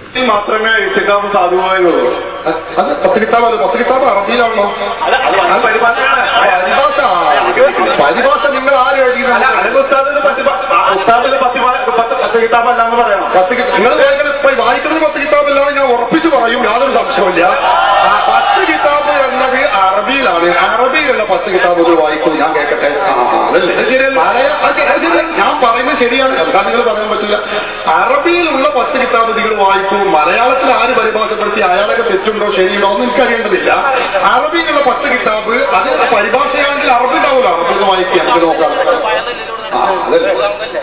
ഇതിൽ മാത്രമേ ഇത്തിക്കാവ് സാധുവായുള്ളൂ അത് പത്ത് കിതാബ് അത് പത്ത് കിതാബ് അറബിയിലാണോ അത് അത് അത് പരിഭാഷയാണ് പരിഭാഷ പരിഭാഷ നിങ്ങൾ ആരും അല്ല എഴുതിയത് അല്ലെങ്കിൽ ഉസ്താദിന് പത്ത് പ- ആ, ഉസ്താദിന് പത്ത് പ- പത്ത് പത്ത് കിതാബല്ലാന്ന് പറയണം പത്ത് കി- നിങ്ങൾ വായിക്കുന്നത് ഇപ്പൊ വായിക്കുന്നത് പത്ത് കിതാബല്ലാതെ ഞാൻ ഉറപ്പിച്ചു പറയും യാതൊരു സംശയമില്ല ആ പത്ത് കിതാബ് എന്നത് അറബിയിലാണ് അറബിയിലുള്ള പത്ത് കിതാബ് ഒന്ന് വായിക്കൂ ഞാൻ കേൾക്കട്ടെ ആ, അതല്ലേ മലയ- അത് അത് ശരി. ഞാൻ പറയുന്നത് ശരിയാണ് എന്താ നിങ്ങൾ പറയാൻ പറ്റില്ല അറബിയിലുള്ള പത്ത് കിതാബ് നിങ്ങൾ വായിക്കൂ മലയാളത്തിൽ ആര് പരിഭാഷപ്പെടുത്തി അയാളൊക്കെ തെറ്റുണ്ടോ ശരിയുണ്ടോ ഒന്നും എനിക്കറിയേണ്ടതില്ല അറബിയിലുള്ള പത്ത് കിതാബ് അത് പരിഭാഷയാണെങ്കിൽ അറബി ഉണ്ടാവില്ല അറബി ഒന്ന് വായിക്കുക നമുക്ക് നോക്കാം ആ അതല്ലേ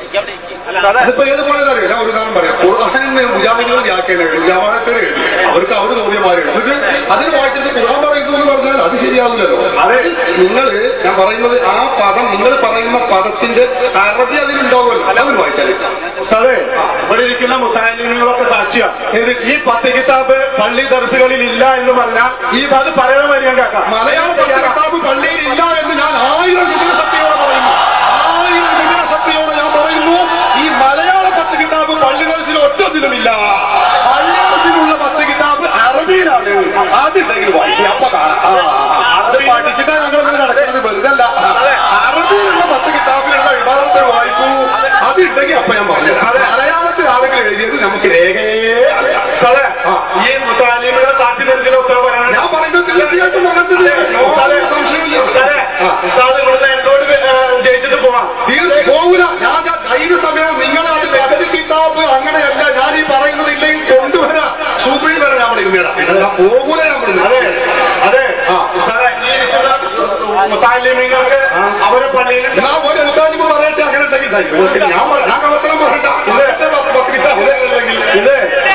അതിപ്പോ ഏത് പോയത് അറിയില്ല ഒരു കാരണം പറയാം ഖുർആാനിന്ന് മുജാഹിദികൾ വ്യാഖ്യാനം ജമാഅത്തിന് എഴുതി അവർക്ക് അവർ തോന്നിയമാരുണ്ട് എന്നിട്ട് അതിന് വായിച്ചിട്ട് ഖുർആൻ പറയുന്നു എന്ന് പറഞ്ഞാൽ അത് ശരിയാവില്ലല്ലോ അതെ നിങ്ങൾ ഞാൻ പറയുന്നത് ആ പദം നിങ്ങൾ പറയുന്ന പദത്തിന്റെ അറബി അതിലുണ്ടാവുമല്ലോ അതവർ വായിച്ചാൽ ഉസ്താദേ ഇവിടെ ഇരിക്കുന്ന മുസാലിങ്ങളൊക്കെ സാക്ഷിയാ ഇത് ഈ പത്ത് കിതാബ് പള്ളി ദർസുകളിൽ ഇല്ല എന്ന് പറഞ്ഞാൽ ഈ അത് പറയണ വരി ഞാൻ കേൾക്കാം മലയാള പത്ത് കിതാബ് പള്ളിയിൽ ഇല്ല എന്ന് ഞാൻ ആയിരം വിജയ സത്യയോടെ പറയുന്നു ആയിരം വിജയ സത്യയോടെ ഞാൻ പറയുന്നു ഈ മലയാള പത്ത് കിതാബ് പള്ളി ദർശനം ഒറ്റത്തിലുമില്ല മലയാളത്തിലുള്ള പത്ത് കിതാബ് അറബിയിലാണ് അതുണ്ടെങ്കിൽ വായിക്കുക അപ്പൊ കാണാം ആ, അത് പഠിച്ചിട്ടാ ഞങ്ങൾ നടക്കുന്നത് വെറുതല്ല അറബിയിലുള്ള പത്ത് കിതാബിലുള്ള വിഭാഗത്തെ വായിക്കൂ അതുണ്ടെങ്കിൽ അപ്പൊ ഞാൻ പറഞ്ഞു മലയാളത്തിൽ ആളുകൾ എഴുതിയത് നമുക്ക് രേഖയെ അറിയാം ഉസ്താദേ, ഈ മുസാലിമുകളെ സാക്ഷി ദർശനം ഉത്തരവ് പറയാൻ ഞാൻ പറയുന്നത് തീർച്ചയായിട്ടും പറഞ്ഞത് ഉസ്താദേ, സംശയമില്ല ഉസ്താദേ, ആ. ഉസ്താദ് ഇവിടുന്ന് എന്നോട് ജയിച്ചിട്ട് പോവാം തീർച്ച പോകൂല ഞാൻ ഞാൻ ധൈര്യ സമയം നിങ്ങളെ അത് പത്ത് കിതാബ് അങ്ങനെയല്ല ഞാൻ ഈ പറയുന്നത് ഇല്ലെങ്കിൽ കൊണ്ടുവരാം സൂപ്രീം വരെ ഞാൻ പറയുന്നതാണ് പോകൂല ഞാൻ അതെ പറയുന്നത് അതെ ആ. ഉസ്താദേ, ഈ ഇരിക്കുന്ന മുസാലിമീങ്ങൾക്ക് അവരെ പള്ളിയിൽ ഞാൻ ഒരു മുതാജിബ് പറയട്ടെ അങ്ങനെ ഉണ്ടെങ്കിൽ ധൈര്യം. നിങ്ങൾക്ക് ഞാൻ പറ- ഞാൻ കള്ളത്തരം പറയണ്ട ഇന്നത്തെ പത്ത് പത്ത് കിതാബ് ഇല്ലെങ്കിൽ ഇത്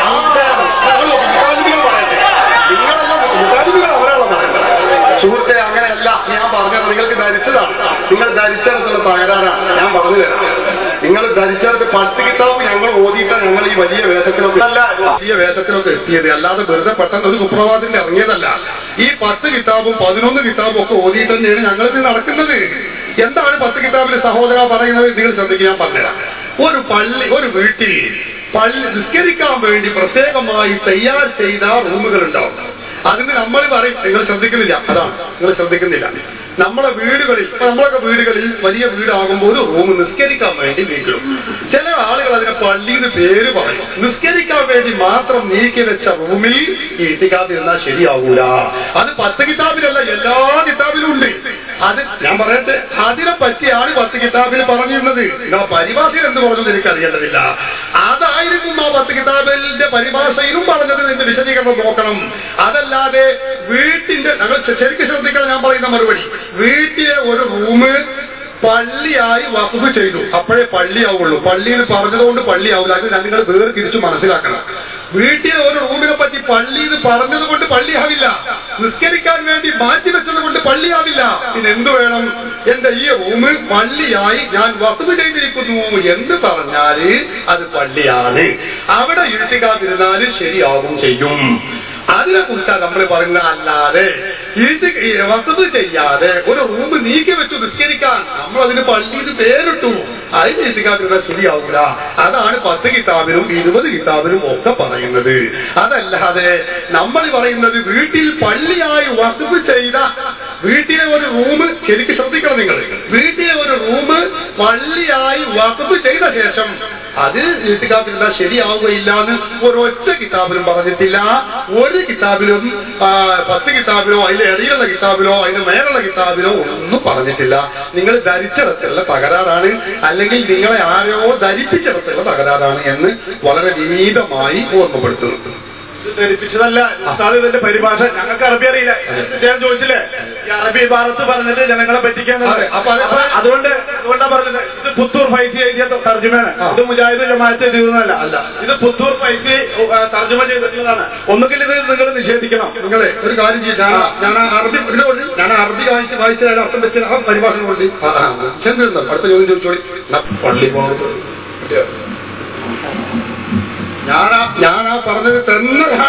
ഞങ്ങളോ മുതാജിബുകൾ പറയട്ടെ നിങ്ങളല്ല മുതാജിബുകൾ അവരാണോ പറയുന്നത് സുഹൃത്തെ അങ്ങനെയല്ല ഞാൻ പറഞ്ഞത് നിങ്ങൾക്ക് ധരിച്ചതാണ് നിങ്ങൾ ധരിച്ചെടുത്തുള്ള തകരാറാണ് ഞാൻ പറഞ്ഞു തരാം നിങ്ങൾ ധരിച്ചെടുത്ത് പത്ത് കിതാബ് ഞങ്ങൾ ഓതിയിട്ടാണ് ഞങ്ങൾ ഈ വലിയ വേഷത്തിലൊക്കെ അല്ല വലിയ വേഷത്തിലൊക്കെ എത്തിയത് അല്ലാതെ വെറുതെ പെട്ടെന്ന് ഒരു സുപ്രഭാതത്തിൽ ഇറങ്ങിയതല്ല ഈ പത്ത് കിതാബും പതിനൊന്ന് കിതാബും ഒക്കെ ഓതിയിട്ട് തന്നെയാണ് ഞങ്ങൾ ഇത് നടക്കുന്നത് എന്താണ് പത്ത് കിതാബിലെ സഹോദര പറയുന്നത് നിങ്ങൾ ശ്രദ്ധിക്കുക ഞാൻ പറഞ്ഞുതരാം ഒരു പള്ളി ഒരു വീട്ടിൽ പള്ളി നിസ്കരിക്കാൻ വേണ്ടി പ്രത്യേകമായി തയ്യാർ ചെയ്ത റൂമുകൾ ഉണ്ടാവും അതിന് നമ്മൾ പറയും നിങ്ങൾ ശ്രദ്ധിക്കുന്നില്ല അതാണ് നിങ്ങൾ ശ്രദ്ധിക്കുന്നില്ല നമ്മളെ വീടുകളിൽ ഇപ്പൊ നമ്മളൊക്കെ വീടുകളിൽ വലിയ വീടാകുമ്പോൾ ഒരു റൂം നിസ്കരിക്കാൻ വേണ്ടി നീക്കിടും ചില ആളുകൾ അതിനെ പള്ളിയുടെ പേര് പറയും നിസ്കരിക്കാൻ വേണ്ടി മാത്രം നീക്കി വെച്ച റൂമിൽ ഈ ഇട്ടിക്കാബ് ഇരുന്നാൽ ശരിയാകൂല അത് പത്ത് കിതാബിലല്ല എല്ലാ കിതാബിലും ഉണ്ട് അത് ഞാൻ പറയട്ടെ അതിനെ പറ്റിയാണ് പത്ത് കിതാബിൽ പറഞ്ഞിരുന്നത് നിങ്ങളെ പരിഭാഷയിൽ എന്ത് പറഞ്ഞത് എനിക്ക് അറിയേണ്ടതില്ല അതായിരിക്കും ആ പത്ത് കിതാബിന്റെ പരിഭാഷയിലും പറഞ്ഞത് എന്ന് വിശദീകരണം നോക്കണം അതല്ലാതെ വീട്ടിന്റെ ഞങ്ങൾ ശരിക്കും ശ്രദ്ധിക്കണം ഞാൻ പറയുന്ന മറുപടി വീട്ടിലെ ഒരു റൂമ് പള്ളിയായി വഖഫ് ചെയ്തു അപ്പോഴേ പള്ളിയാവുള്ളൂ പള്ളിയിൽ പറഞ്ഞതുകൊണ്ട് പള്ളിയാവില്ല അത് നിങ്ങൾ വേറെ തിരിച്ചു മനസ്സിലാക്കണം വീട്ടിലെ ഒരു റൂമിനെ പറ്റി പള്ളിയിൽ പറഞ്ഞത് കൊണ്ട് പള്ളിയാവില്ല നിസ്കരിക്കാൻ വേണ്ടി മാറ്റിവെച്ചത് കൊണ്ട് പള്ളിയാവില്ല പിന്നെ എന്ത് വേണം എന്റെ ഈ റൂം പള്ളിയായി ഞാൻ വഖഫ് ചെയ്തിരിക്കുന്നു എന്ന് പറഞ്ഞാല് അത് പള്ളിയാണ് അവിടെ ഇരുട്ടിക്കാതിരുന്നാല് ശരിയാകും ചെയ്യും അതിനെ കുറിച്ചാണ് നമ്മൾ പറയുന്നത് അല്ലാതെ ഇത് വസത് ചെയ്യാതെ ഒരു റൂം നീക്കി വെച്ചു നിസ്കരിക്കാൻ നമ്മൾ അതിന് പള്ളിയിൽ പേരിട്ടു അതിന് എത്തിക്കാതിരുന്ന ശരിയാവില്ല അതാണ് പത്ത് കിതാബിനും ഇരുപത് കിതാബിനും ഒക്കെ പറയുന്നത് അതല്ലാതെ നമ്മൾ പറയുന്നത് വീട്ടിൽ പള്ളിയായി വസത് ചെയ്ത വീട്ടിലെ ഒരു റൂം ശരിക്കും ശ്രദ്ധിക്കണം നിങ്ങൾ വീട്ടിലെ ഒരു റൂം പള്ളിയായി വഖഫ് ചെയ്ത ശേഷം അത് ഇത്തിക്കാത്തിരുന്ന ശരിയാവുകയില്ല എന്ന് ഒരൊറ്റ കിതാബിലും പറഞ്ഞിട്ടില്ല ഒരു കിതാബിലും ആ, പത്ത് കിതാബിലോ അതിന്റെ ഇടയിലുള്ള കിതാബിലോ അതിന്റെ മേലുള്ള കിതാബിലോ ഒന്നും പറഞ്ഞിട്ടില്ല നിങ്ങൾ ധരിച്ചിടത്തുള്ള തകരാറാണ് അല്ലെങ്കിൽ നിങ്ങളെ ആരോ ധരിപ്പിച്ചിടത്തുള്ള തകരാറാണ് എന്ന് വളരെ വിനീതമായി ഓർമ്മപ്പെടുത്തുന്നു ഇത് ധരിപ്പിച്ചതല്ല ഉസ്താദ് ഇതിന്റെ പരിഭാഷ ഞങ്ങൾക്ക് അറബി അറിയില്ല ഞാൻ ചോദിച്ചില്ലേ ഈ അറബി ഭാരത്ത് പറഞ്ഞിട്ട് ജനങ്ങളെ പറ്റിക്കാൻ അതെ, അപ്പൊ അത് അപ്പൊ അതുകൊണ്ട് അതുകൊണ്ടാ പറഞ്ഞത് ഇത് പുത്തൂർ ഫൈസി എഴുതിയ തർജ്ജമയാണ് ആ. ഇത് മുജാഹിദ് ജമാഅത്ത് എഴുതുന്നതല്ല അല്ല. ഇത് പുത്തൂർ ഫൈസി ആ, തർജ്ജമ ചെയ്തിട്ടുള്ളതാണ് ഒന്നുകിൽ ഇത് നിങ്ങൾ നിഷേധിക്കണം നിങ്ങളെ ഒരു കാര്യം ചെയ്യും ഞാൻ ഞാൻ ആ അറബി ഇവിടെ കൊണ്ട് ഞാൻ അറബി വായിച്ച് വായിച്ച അർത്ഥം വെച്ച് ആ പരിഭാഷ കൊണ്ട് ചെന്നിരുന്നു അടുത്ത ചോദ്യം ചോദിച്ചോളി എന്നാ പള്ളി പോകുന്നത് ഞാൻ ആ- ഞാൻ ആ പറഞ്ഞത് തന്നതാണ് ഇതിലും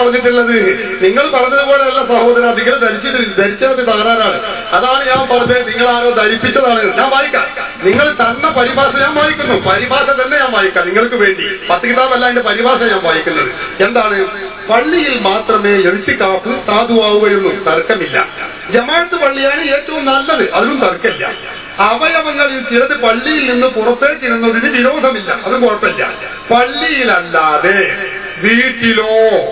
പറഞ്ഞിട്ടുള്ളത് നിങ്ങൾ പറഞ്ഞതുപോലെയല്ല സഹോദര നിങ്ങൾ ധരിച്ചിട്ട് ധരിച്ചത് തകരാറാണ് അതാണ് ഞാൻ പറഞ്ഞത് നിങ്ങൾ ആരോ ധരിപ്പിച്ചതാണ് ഞാൻ വായിക്കാം നിങ്ങൾ തന്ന പരിഭാഷ ഞാൻ വായിക്കുന്നു പരിഭാഷ തന്നെ ഞാൻ വായിക്കാം നിങ്ങൾക്ക് വേണ്ടി പത്ത് കിതാബല്ല അതിന്റെ പരിഭാഷ ഞാൻ വായിക്കുന്നത് എന്താണ് പള്ളിയിൽ മാത്രമേ എഴുത്തിക്കാപ്പ് സാധുവാവുകയുള്ളൂ തർക്കമില്ല ജമാഅത്ത് പള്ളിയാണ് ഏറ്റവും നല്ലത് അതിലും തർക്കമില്ല അവയവങ്ങളിൽ ചിലത് പള്ളിയിൽ നിന്ന് പുറത്തേക്ക് ഇടുന്നതിന് വിരോധമില്ല അതും കുഴപ്പമില്ല പള്ളിയിലല്ലാതെ വീട്ടിലോ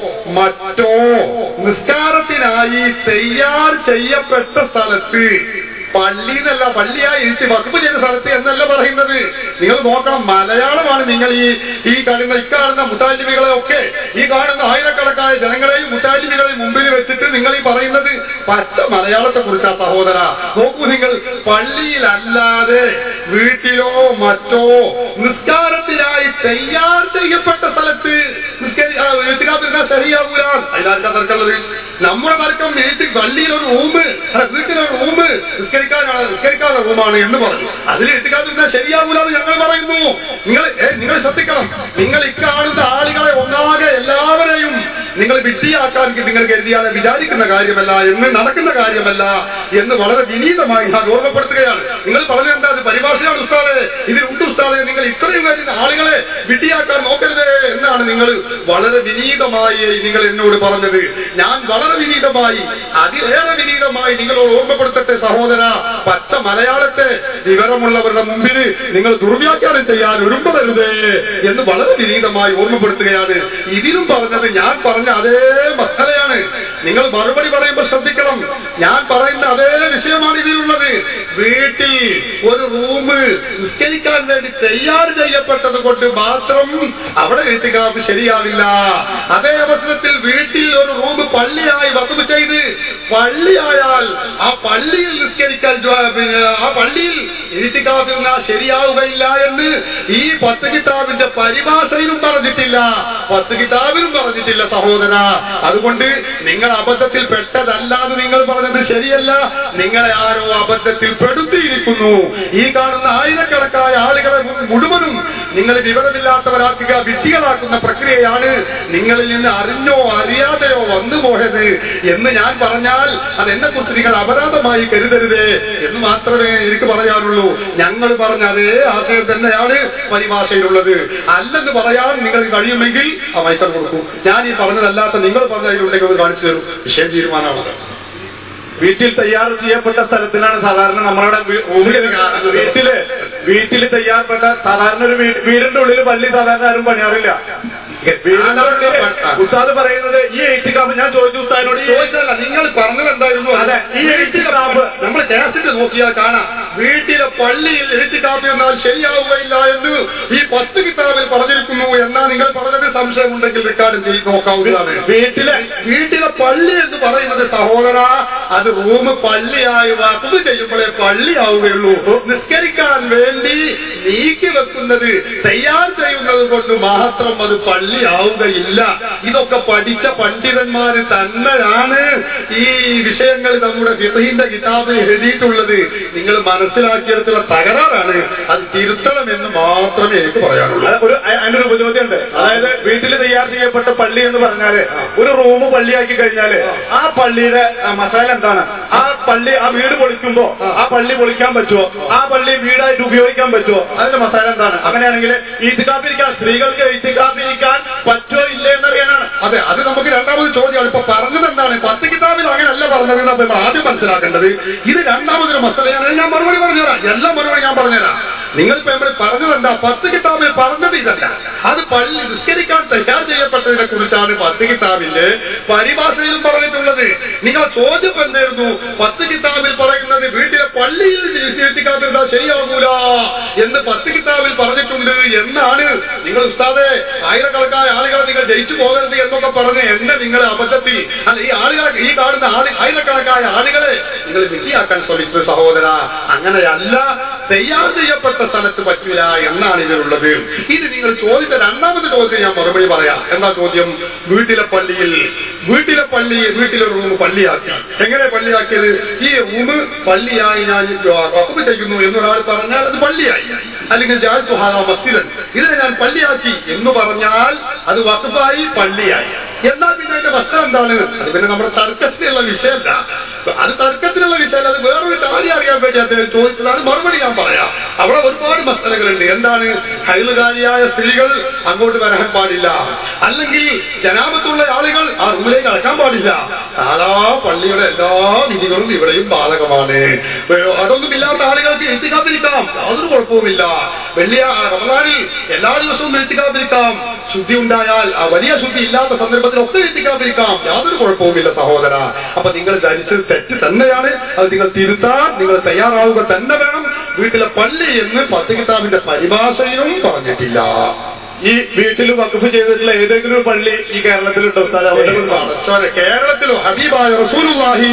മറ്റോ നിസ്കാരത്തിനായി തയ്യാർ ചെയ്യപ്പെട്ട സ്ഥലത്ത് പള്ളി എന്നല്ല പള്ളിയായി ഇരുത്തി വകുപ്പ് ചെയ്ത സ്ഥലത്ത് എന്നല്ല പറയുന്നത് നിങ്ങൾ നോക്കണം മലയാളമാണ് നിങ്ങൾ ഈ ഈ കാണുന്ന ഇക്കാണുന്ന മുത്താലിമികളെ ഒക്കെ ഈ കാണുന്ന ആയിരക്കണക്കായ ജനങ്ങളെയും മുത്താലിമികളെയും മുമ്പിൽ വെച്ചിട്ട് നിങ്ങൾ ഈ പറയുന്നത് പച്ച മലയാളത്തെ കുറിച്ചാ സഹോദര നോക്കൂ നിങ്ങൾ പള്ളിയിലല്ലാതെ വീട്ടിലോ മറ്റോ നിസ്കാരത്തിനായി തയ്യാർ ചെയ്യപ്പെട്ട സ്ഥലത്ത് നിസ്കരി ആ, വീട്ടിനകത്തിരുന്നാൽ ശരിയാകൂല അതിലാർക്കാ തർക്കമുള്ളത് നമ്മുടെ തർക്കം വീട്ടിൽ പള്ളിയിൽ ഒരു റൂമ് അല്ല വീട്ടിലൊരു റൂമ് നിസ്കരിക്കാനാണ് നിസ്കരിക്കാനുള്ള റൂമാണ് എന്ന് പറഞ്ഞു അതിൽ എത്തിക്കാതിരുന്നാൽ ശരിയാകൂല എന്ന് ഞങ്ങൾ പറയുന്നു നിങ്ങൾ ഏ, നിങ്ങൾ ശ്രദ്ധിക്കണം നിങ്ങൾ ഇക്കാണുന്ന ആളുകളെ ഒന്നാകെ എല്ലാവരെയും നിങ്ങൾ വിഡ്ഢിയാക്കാൻ നിങ്ങൾ കരുതിയാൽ വിചാരിക്കുന്ന കാര്യമല്ല എന്ന് നടക്കുന്ന കാര്യമല്ല എന്ന് വളരെ വിനീതമായി ഞാൻ ഓർമ്മപ്പെടുത്തുകയാണ് നിങ്ങൾ പറഞ്ഞത് എന്താ അത് പരിഭാഷയാണ് ഉസ്താദെ ഇതിലുണ്ട് ഉസ്താദെ നിങ്ങൾ ഇത്രയും കാര്യ ആളുകളെ വിഡ്ഢിയാക്കാൻ നോക്കരുത് എന്നാണ് നിങ്ങൾ വളരെ വിനീതമായി നിങ്ങൾ എന്നോട് പറഞ്ഞത് ഞാൻ വളരെ വിനീതമായി അതിലേറെ വിനീതമായി നിങ്ങളോട് ഓർമ്മപ്പെടുത്തട്ടെ സഹോദര പച്ച മലയാളത്തെ വിവരമുള്ളവരുടെ മുമ്പിൽ നിങ്ങൾ ദുർവ്യാഖ്യാനം ചെയ്യാൻ ഒരുമ്പെടരുതേ എന്ന് വളരെ വിനീതമായി ഓർമ്മപ്പെടുത്തുകയാണ് ഇതിലും പറഞ്ഞത് ഞാൻ പറഞ്ഞ അതേ മസലയാണ് നിങ്ങൾ മറുപടി പറയുമ്പോൾ ശ്രദ്ധിക്കണം ഞാൻ പറയുന്ന അതേ വിഷയമാണ് ഇതിലുള്ളത് വീട്ടിൽ ഒരു റൂം നിസ്കരിക്കാൻ വേണ്ടി തയ്യാർ ചെയ്യപ്പെട്ടത് കൊണ്ട് മാത്രം അവിടെ എഴുത്തുകാർക്ക് ശരിയാവില്ല അതേ അവസരത്തിൽ വീട്ടിൽ ഒരു റൂം പള്ളിയായി വകുപ്പ് ചെയ്ത് പള്ളിയായാൽ ആ പള്ളിയിൽ നിസ്കരിക്കാൻ ജ്വ- പിന്നെ ആ പള്ളിയിൽ എഴുത്തിക്കാതിരുന്ന ശരിയാവുകയില്ല എന്ന് ഈ പത്ത് കിതാബിന്റെ പരിഭാഷയിലും പറഞ്ഞിട്ടില്ല പത്ത് കിതാബിലും പറഞ്ഞിട്ടില്ല സഹോദര അതുകൊണ്ട് നിങ്ങൾ അബദ്ധത്തിൽ പെട്ടതല്ലാതെ നിങ്ങൾ പറഞ്ഞത് ശരിയല്ല നിങ്ങളെ ആരോ അബദ്ധത്തിൽ പെടുത്തിയിരിക്കുന്നു ഈ കാണുന്ന ആയിരക്കണക്കായ ആളുകളെ മു- മുഴുവനും നിങ്ങൾ വിവരമില്ലാത്തവരാക്കുക വിഡ്ഢികളാക്കുന്ന പ്രക്രിയയാണ് നിങ്ങളിൽ നിന്ന് അറിഞ്ഞോ അറിയാതെയോ വന്നു പോയത് എന്ന് ഞാൻ പറഞ്ഞാൽ അത് എന്നെ കുറിച്ച് നിങ്ങൾ അപരാധമായി കരുതരുതേ എന്ന് മാത്രമേ എനിക്ക് പറയാനുള്ളൂ ഞങ്ങൾ പറഞ്ഞ അതേ ആശയം തന്നെയാണ് പരിഭാഷയിലുള്ളത് അല്ലെന്ന് പറയാൻ നിങ്ങൾക്ക് കഴിയുമെങ്കിൽ ആ മൈക്കർ കൊടുക്കൂ ഞാൻ ഈ പറഞ്ഞതല്ലാത്ത നിങ്ങൾ പറഞ്ഞതിലുണ്ടെങ്കിൽ ഒന്ന് കാണിച്ചു തരും വിഷയം തീരുമാനമാണ് വീട്ടിൽ തയ്യാർ ചെയ്യപ്പെട്ട സ്ഥലത്തിലാണ് സാധാരണ നമ്മളവിടെ വീ- റൂമിൽ വീട്ടില് വീട്ടിൽ തയ്യാറപ്പെട്ട സാധാരണ ഒരു വീ- വീടിന്റെ ഉള്ളിൽ പള്ളി സാധാരണ ആരും പണിയാറില്ല വീടിന്റെ ഉള്ളില് ഉസ്താദ് പറയുന്നത് ഈ എയ്റ്റിക്കാപ്പ് ഞാൻ ചോദിച്ചു ഉസ്താദിനോട് ഈ ചോദിച്ചല്ല നിങ്ങൾ പറഞ്ഞത് എന്തായിരുന്നു അതെ, ഈ എഴുത്തിക്കാപ്പ് നമ്മൾ കാസറ്റ് നോക്കിയാൽ കാണാം വീട്ടിലെ പള്ളിയിൽ എഴുത്തിക്കാപ്പ് എന്നാൽ ശരിയാവുകയില്ല എന്ന് ഈ പത്ത് കിതാബിൽ പറഞ്ഞിരിക്കുന്നു എന്നാ നിങ്ങൾ പറഞ്ഞത് സംശയമുണ്ടെങ്കിൽ റെക്കോർഡ് ചെയ്ത് നോക്കാവുന്നതാണ് വീട്ടിലെ വീട്ടിലെ പള്ളി എന്ന് പറയുന്നത് സഹോദര അത് റൂം പള്ളിയായി വകുപ്പ് ചെയ്യുമ്പോഴേ പള്ളിയാവുകയുള്ളൂ നിസ്കരിക്കാൻ വേണ്ടി നീക്കി വെക്കുന്നത് തയ്യാർ ചെയ്യുന്നത് കൊണ്ട് മാത്രം അത് പള്ളിയാവുകയില്ല ഇതൊക്കെ പഠിച്ച പണ്ഡിതന്മാര് തന്നെയാണ് ഈ വിഷയങ്ങൾ നമ്മുടെ ഫിഖഹിന്റെ കിതാബിൽ എഴുതിയിട്ടുള്ളത് നിങ്ങൾ മനസ്സിലാക്കിയെടുത്തുള്ള തകരാറാണ് അത് തിരുത്തണമെന്ന് മാത്രമേ എനിക്ക് പറയാനുള്ളൂ അത് ഒരു അ- അതിനൊരു ഉപചോദ്യമുണ്ട് അതായത് വീട്ടിൽ തയ്യാർ ചെയ്യപ്പെട്ട പള്ളി എന്ന് പറഞ്ഞാല് ഒരു റൂം പള്ളിയാക്കി കഴിഞ്ഞാല് ആ പള്ളിയുടെ ആ, മസാല എന്താണ് ആ പള്ളി ആ വീട് പൊളിക്കുമ്പോ ആ പള്ളി പൊളിക്കാൻ പറ്റുമോ ആ പള്ളി വീടായിട്ട് ഉപയോഗിക്കാൻ പറ്റുമോ അതിന്റെ മസാല എന്താണ് അങ്ങനെയാണെങ്കിൽ ഈത്തിക്കാപ്പിരിക്കാൻ സ്ത്രീകൾക്ക് ഈത്തിക്കാപ്പിരിക്കാൻ പറ്റുമോ ഇല്ലേ എന്നറിയാനാണ് അതെ അത് നമുക്ക് രണ്ടാമത് ചോദ്യമാണ് ഇപ്പൊ പറഞ്ഞത് എന്താണ് പത്ത് കിതാബിൽ അങ്ങനെയല്ല പറഞ്ഞത് എന്ന് നമ്മൾ ആദ്യം മനസ്സിലാക്കേണ്ടത് ഇത് രണ്ടാമതൊരു മസലയാണ് ഞാൻ മറുപടി പറഞ്ഞുതരാം എല്ലാം മറുപടി ഞാൻ പറഞ്ഞുതരാം നിങ്ങൾ ഇപ്പൊ നമ്മൾ പറഞ്ഞത് എന്താ പത്ത് കിതാബിൽ പറഞ്ഞത് ഇതല്ല അത് പള്ളി നിസ്കരിക്കാൻ തയ്യാർ ചെയ്യപ്പെട്ടതിനെ കുറിച്ചാണ് പത്ത് കിതാബിന്റെ പരിഭാഷയിലും പറഞ്ഞിട്ടുള്ളത് നിങ്ങൾ ചോദ്യം എന്തായിരുന്നു പത്ത് കിതാബിൽ പറയുന്നത് വീട്ടിലെ പള്ളിയിൽ നിസ്കരിക്കാതിരുന്നാൽ ശരിയാകൂല എന്ന് പത്ത് കിതാബിൽ പറഞ്ഞിട്ടുണ്ട് എന്നാണ് നിങ്ങൾ ഉസ്താദെ ആയിരക്കണക്കായ ആളുകളെ നിങ്ങൾ ജയിച്ചു പോകരുത് എന്നൊക്കെ പറഞ്ഞ് എന്നെ നിങ്ങൾ അബദ്ധത്തിൽ അല്ല ഈ ആളുകളെ ഈ കാണുന്ന ആള് ആയിരക്കണക്കായ ആളുകളെ നിങ്ങൾ വിധിയാക്കാൻ ശ്രമിച്ചത് സഹോദര അങ്ങനെയല്ല തയ്യാർ ചെയ്യപ്പെട്ട സ്ഥലത്ത് പറ്റൂല എന്നാണ് ഇതിലുള്ളത് ഇത് നിങ്ങൾ ചോദിച്ച രണ്ടാമത്തെ ചോദ്യം ഞാൻ മറുപടി പറയാം എന്താ ചോദ്യം വീട്ടിലെ പള്ളിയിൽ വീട്ടിലെ പള്ളി വീട്ടിലെ റൂം പള്ളിയാക്കി എങ്ങനെ പള്ളിയാക്കിയത് ഈ റൂം പള്ളിയായി ഞാൻ വകുപ്പ് ചെയ്യുന്നു എന്നൊരാൾ പറഞ്ഞാൽ അത് പള്ളിയായി അല്ലെങ്കിൽ ജാൽ സുഹാദ മസ്ജിദൻ ഇതിനെ ഞാൻ പള്ളിയാക്കി എന്ന് പറഞ്ഞാൽ അത് വകുപ്പായി പള്ളിയായി എന്നാൽ പിന്നെ അതിന്റെ പ്രശ്നം എന്താണ് അത് പിന്നെ നമ്മുടെ തർക്കത്തിലുള്ള വിഷയമല്ല അത് തർക്കത്തിലുള്ള വിഷയമല്ല അത് വേറൊരു കാര്യം അറിയാൻ വേണ്ടി അദ്ദേഹം ചോദിച്ചതാണ് മറുപടി ഞാൻ പറയാം അവിടെ ഒരുപാട് മസലകളുണ്ട് എന്താണ് ഹൈലുകാരിയായ സ്ത്രീകൾ അങ്ങോട്ട് വരാൻ പാടില്ല അല്ലെങ്കിൽ ജനാപത്തുള്ള ആളുകൾ ആ റൂമിലേക്ക് അടക്കാൻ പാടില്ല സാധാ പള്ളിയുടെ എല്ലാ വിധികളും ഇവിടെയും ബാധകമാണ് വേ- അതൊന്നും ഇല്ലാത്ത ആളുകൾക്ക് എത്തിക്കാതിരിക്കാം യാതൊരു കുഴപ്പവുമില്ല വെള്ളിയ റമദാനിൽ എല്ലാ ദിവസവും എത്തിക്കാതിരിക്കാം ശുദ്ധി ഉണ്ടായാൽ ആ വലിയ ശുദ്ധി ഇല്ലാത്ത സന്ദർഭത്തിൽ ഒക്കെ എത്തിക്കാതിരിക്കാം യാതൊരു കുഴപ്പവുമില്ല സഹോദര അപ്പൊ നിങ്ങൾ ധരിച്ചത് തെറ്റ് തന്നെയാണ് അത് നിങ്ങൾ തിരുത്താൻ നിങ്ങൾ തയ്യാറാവുക തന്നെ വേണം വീട്ടിലെ പള്ളി എന്ന് പത്ത് കിതാബിന്റെ പരിഭാഷയിലും പറഞ്ഞിട്ടില്ല ഈ വീട്ടിൽ വഖഫ് ചെയ്തിട്ടുള്ള ഏതെങ്കിലും ഒരു പള്ളി ഈ കേരളത്തിലുണ്ടോ ഉസ്താദ്? അവിടെ ഒന്ന് കാണാം. പടച്ചോനെ, കേരളത്തിലും ഹബീബായ റസൂലുള്ളാഹി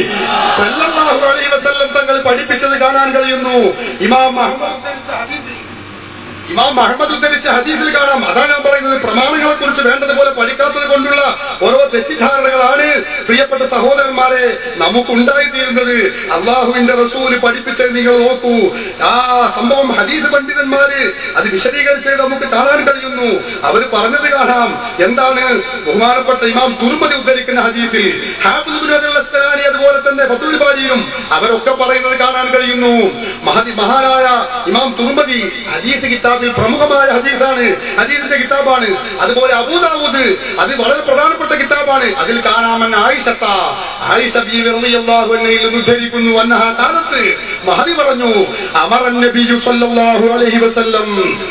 സല്ലല്ലാഹു അലൈഹി വസല്ലം തങ്ങൾ പഠിപ്പിച്ചത് കാണാൻ കഴിയുന്നു ഇമാം മുഹമ്മദ് ഉദ്ധരിച്ച ഹദീസിൽ ഇമാം മുഹമ്മദ് ഉദ്ധരിച്ച ഹദീസിൽ കാണാം അതാണ് ഞാൻ പറയുന്നത് പ്രമാണങ്ങളെ കുറിച്ച് വേണ്ടതുപോലെ പഠിക്കാത്തത് കൊണ്ടുള്ള ഓരോ തെറ്റിദ്ധാരണകളാണ് പ്രിയപ്പെട്ട സഹോദരന്മാരെ നമുക്കുണ്ടായിത്തീരുന്നത് അള്ളാഹുവിന്റെ റസൂല് പഠിപ്പിച്ചത് നിങ്ങൾ നോക്കൂ ആ സംഭവം ഹദീസ് പണ്ഡിതന്മാര് അത് വിശദീകരിച്ചത് നമുക്ക് കാണാൻ കഴിയുന്നു അവർ പറഞ്ഞത് കാണാം എന്താണ് ബഹുമാനപ്പെട്ട ഇമാം തുർമതി ഉദ്ധരിക്കുന്ന ഹദീസിൽ ഹാഫിദ് ഇബ്നു ഹജർ അൽ-അസ്ഖലാനി അതുപോലെ തന്നെ ഫത്തുൽ ബാരിയിലും അവരൊക്കെ പറയുന്നത് കാണാൻ കഴിയുന്നു മഹദി മഹാനായ ഇമാം തുർമതി ഹദീസ് കിതാബിൽ പ്രമുഖമായ ഹദീസാണ് ഹദീസിന്റെ കിതാബാണ് അതുപോലെ അബൂദാവൂദ് അത് വളരെ പ്രധാനപ്പെട്ട കിതാബാണ് അതിൽ കാണാമെന്ന് ആയിഷത്ത ആയിഷ ബീവി റളിയല്ലാഹു അൻഹയിൽ നിന്ന് ഉദ്ധരിക്കുന്നു അന്നഹ കാലത്ത് മഹദി പറഞ്ഞു അമറൻ നബിയു സല്ലല്ലാഹു അലൈഹി വസല്ലം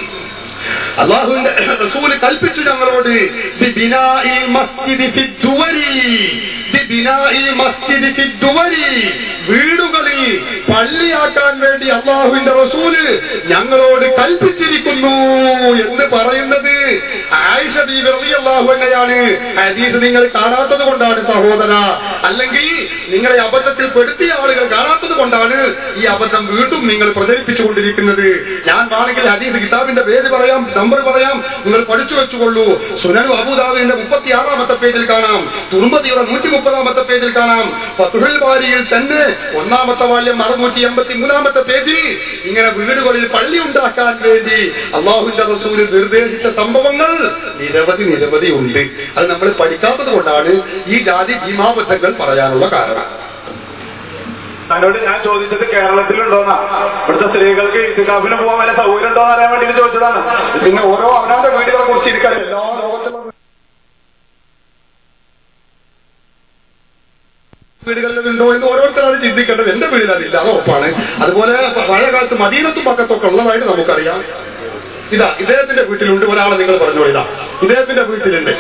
അള്ളാഹുവിന്റെ റസൂല് കൽപ്പിച്ചു ഞങ്ങളോട് ബിബിനാഇൽ മസ്ജിദി ഫിദ്ദുവരി. ബിബിനാഇൽ മസ്ജിദി ഫിദ്ദുവരി. വീടുകളിൽ പള്ളിയാക്കാൻ വേണ്ടി അള്ളാഹുവിന്റെ റസൂല് ഞങ്ങളോട് കൽപ്പിച്ചിരിക്കുന്നു എന്ന് പറയുന്നത് ആയിഷ ബീവി റളിയല്ലാഹു അൻഹയാണ് ഹദീസ് നിങ്ങൾ കാണാത്തത് കൊണ്ടാണ് സഹോദര അല്ലെങ്കിൽ നിങ്ങളെ അബദ്ധത്തിൽ പെടുത്തിയ ആളുകൾ കാണാത്തത് കൊണ്ടാണ് ഈ അബദ്ധം വീണ്ടും നിങ്ങൾ പ്രചരിപ്പിച്ചുകൊണ്ടിരിക്കുന്നത് ഞാൻ വേണമെങ്കിൽ ഹദീസ് കിതാബിന്റെ പേര് പറയാം നമ്പർ പറയാം നിങ്ങൾ പഠിച്ചു വെച്ചുകൊള്ളൂ സുനനു അബുദാബിന്റെ മുപ്പത്തി ആറാമത്തെ പേജിൽ കാണാം തുർമതിയുടെ നൂറ്റി മുപ്പതാമത്തെ പേജിൽ കാണാം ഫതുഹുൽ ബാരിയിൽ തന്നെ ഒന്നാമത്തെ വാല്യം അറുന്നൂറ്റി എൺപത്തി മൂന്നാമത്തെ പേജിൽ ഇങ്ങനെ വീടുകളിൽ പള്ളി ഉണ്ടാക്കാൻ വേണ്ടി അള്ളാഹുവിന്റെ റസൂല് നിർദ്ദേശിച്ച സംഭവങ്ങൾ നിരവധി നിരവധി ഉണ്ട് അത് നമ്മൾ പഠിക്കാത്തത് കൊണ്ടാണ് ഈ ജാതി ഭീമാബദ്ധങ്ങൾ പറയാനുള്ള കാരണം തന്നോട് ഞാൻ ചോദിച്ചത് കേരളത്തിലുണ്ടോന്നാ ഇവിടുത്തെ സ്ത്രീകൾക്ക് ഇത്തിക്കാഫിന് പോകാൻ വല്ല സൗകര്യം ഉണ്ടോ എന്ന് അറിയാൻ വേണ്ടിയിട്ട് ചോദിച്ചതാണ് പിന്നെ ഓരോ അവനവന്റെ വീടുകളെ കുറിച്ച് ഇരിക്കാൻ എല്ലാ ലോകത്തിലും വീടുകളിൽ ഉണ്ടോ എന്ന് ഓരോരുത്തരാണ് ചിന്തിക്കേണ്ടത് എന്റെ വീട്ടിൽ അതില്ല അത് ഉറപ്പാണ് അതുപോലെ പഴയ കാലത്ത് മദീനത്തും പക്കത്തൊക്കെ ഉള്ളതായിട്ട് നമുക്കറിയാം ഇതാ ഇദ്ദേഹത്തിന്റെ വീട്ടിലുണ്ട് ഒരാളെ നിങ്ങൾ പറഞ്ഞോളൂ ഇതാ ഇദ്ദേഹത്തിന്റെ വീട്ടിലുണ്ട്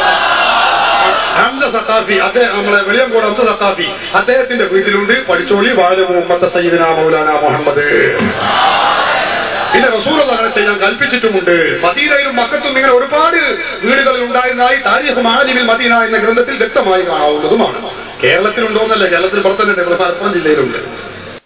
ഹംസ സത്താഫി അദ്ദേഹം നമ്മളെ വെളിയങ്കോട് ഹംസ സത്താഫി അദ്ദേഹത്തിന്റെ വീട്ടിലുണ്ട് പഠിച്ചോളി വാഴ മുഹമ്മദ് സയ്യിദന മൗലാന മുഹമ്മദ് പിന്നെ റസൂൽ അങ്ങനെ ചെയ്യാൻ കൽപ്പിച്ചിട്ടുമുണ്ട് മദീനയിലും മക്കത്തും ഇങ്ങനെ ഒരുപാട് വീടുകളിൽ ഉണ്ടായിരുന്നതായി താരീഖ് മാലിമിൽ മദീന എന്ന ഗ്രന്ഥത്തിൽ വ്യക്തമായി കാണാവുന്നതുമാണ് കേരളത്തിലുണ്ടോന്നല്ല കേരളത്തിൽ പുറത്തുണ്ട് മലപ്പുറം ജില്ലയിലുണ്ട്